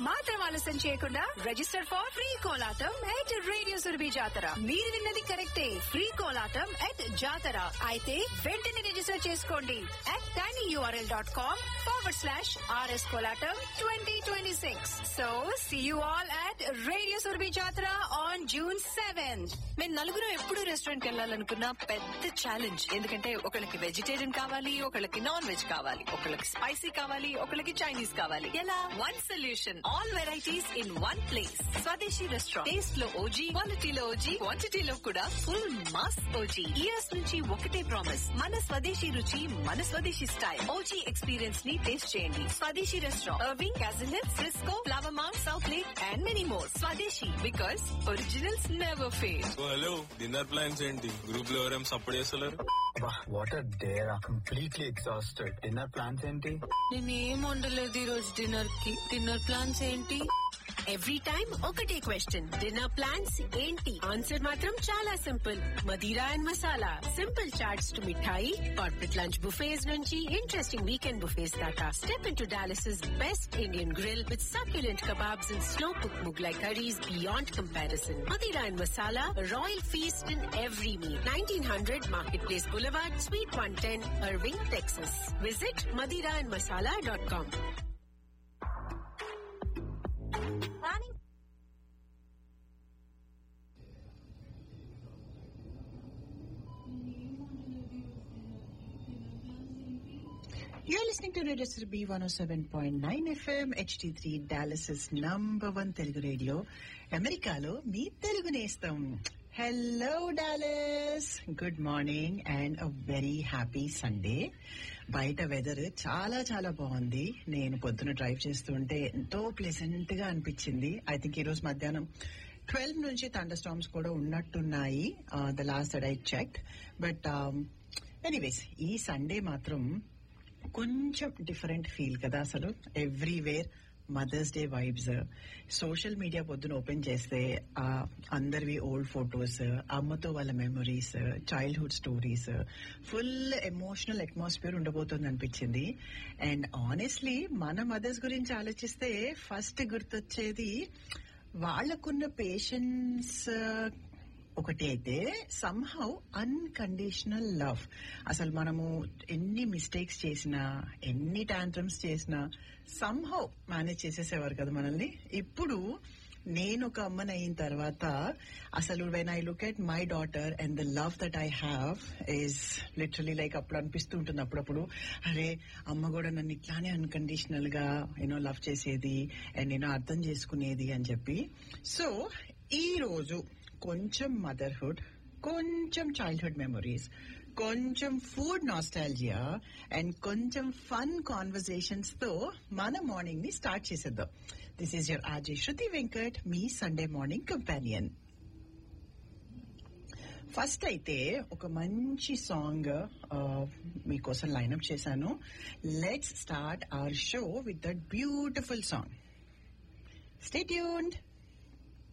ఏమాత్రం ఆలస్యం చేయకుండా register for free Kolatam at radio Surabhi Jatara మీరు విన్నది కరెక్టే ఫ్రీ కోలాటం ఎట్ జాతర అయితే వెంటనే రిజిస్టర్ చేసుకోండి at tiny URL dot com forward slash RS Kolatam twenty twenty six so see you all at radio Surabhi Jatara on June seventh మేము నలుగురు ఎప్పుడు రెస్టారెంట్ వెళ్ళాలనుకున్న పెద్ద ఛాలెంజ్ ఎందుకంటే ఒకళ్ళకి వెజిటేరియన్ కావాలి ఒకళ్ళకి నాన్ వెజ్ కావాలి ఒకళ్ళకి స్పైసీ కావాలి ఒకళ్ళకి చైనీస్ కావాలి ఎలా one solution all varieties in one place Swadeshi restaurant taste లో ఓజీ క్వాలిటీలో ఓజీ క్వాంటిటీలో కూడా ఫుల్ మాస్ ఓజీ ఇయర్స్ నుంచి ఒకటే ప్రామిస్ మన స్వదేశీ రుచి మన స్వదేశీ స్టైల్ ఓజీ ఎక్స్పీరియన్స్ ని టేస్ట్ చేయండి Swadeshi restaurant Irving Castle Hills Frisco Flower మార్క్ Southlake and many more Swadeshi because originals never fail oh, hello dinner plans ఏంటి గ్రూప్ లో ఎవరేం సపోర్ట్ చేస్తలేరు what are there completely exhausted dinner plans ఏంటి నేనేం వండలేదు ఈ రోజు డిన్నర్ కి డిన్నర్ ప్లాన్స్ ఏంటి ఎవ్రీ టైం ఒకటే క్వశ్చన్ డిన్నర్ ప్లాన్స్ ఏంటి ఆన్సర్ మాత్రం చాలా simple Madira and masala simple charts to mithai corporate lunch buffets నుంచి ఇంట్రెస్టింగ్ వీకెండ్ బుఫేస్ దాకా step in to Dallas best Indian grill with succulent kebabs and slow cooked Mughlai curries beyond comparison. Madira and Masala, a royal feast in every meal. 1900 Marketplace Boulevard, Suite 110, Irving, Texas. Visit madiraandmasala.com. You're listening to Radio Surabhi 107.9 FM, HD3 Dallas's number one Telugu radio. అమెరికాలో మీ తెలుగు నేస్తం hello Dallas good morning and a very happy Sunday బయట weather చాలా చాలా బాగుంది నేను పొద్దున డ్రైవ్ చేస్తుంటే ఎంతో ప్లెజెంట్ గా అనిపించింది ఐ థింక్ ఈ రోజు మధ్యాహ్నం ట్వెల్వ్ నుంచి థండర్ స్టామ్స్ కూడా ఉన్నట్టున్నాయి the last I check but anyways ఈ సండే మాత్రం కొంచెం డిఫరెంట్ ఫీల్ కదా అసలు everywhere mother's day vibes social media పొద్దున ఓపెన్ చేస్తే ఆ అందరివి ఓల్డ్ ఫొటోస్ అమ్మతో వాళ్ళ memories childhood stories full emotional atmosphere ఉండబోతుంది అనిపించింది అండ్ ఆనెస్ట్లీ మన మదర్స్ గురించి ఆలోచిస్తే ఫస్ట్ గుర్తొచ్చేది వాళ్ళకున్న పేషెన్స్ ఒకటి అయితే సంహౌ అన్కండిషనల్ లవ్ అసలు మనము ఎన్ని మిస్టేక్స్ చేసినా ఎన్ని టాంట్రమ్స్ చేసినా సంహౌ మేనేజ్ చేసేసేవారు కదా మనల్ని ఇప్పుడు నేను ఒక అమ్మని అయిన తర్వాత అసలు when I look at my daughter and the love that I have is literally like అప్పుడు అనిపిస్తూ ఉంటుంది అప్పుడప్పుడు అరే అమ్మ కూడా నన్ను ఇట్లానే అన్కండిషనల్ గా యూనో లవ్ చేసేది అండ్ నేను అర్థం చేసుకునేది అని చెప్పి సో ఈ రోజు కొంచెం మదర్హుడ్ కొంచెం చైల్డ్హుడ్ మెమరీస్ కొంచెం ఫుడ్ నాస్టాలజియా అండ్ కొంచెం ఫన్ కాన్వర్సేషన్స్ తో మన మార్నింగ్ ని స్టార్ట్ చేసేద్దాం this is your RJ Shruti Venkat మీ సండే మార్నింగ్ కంపానియన్ ఫస్ట్ అయితే ఒక మంచి సాంగ్ మీకోసం లైన్అప్ చేశాను let's start our show with that beautiful song stay tuned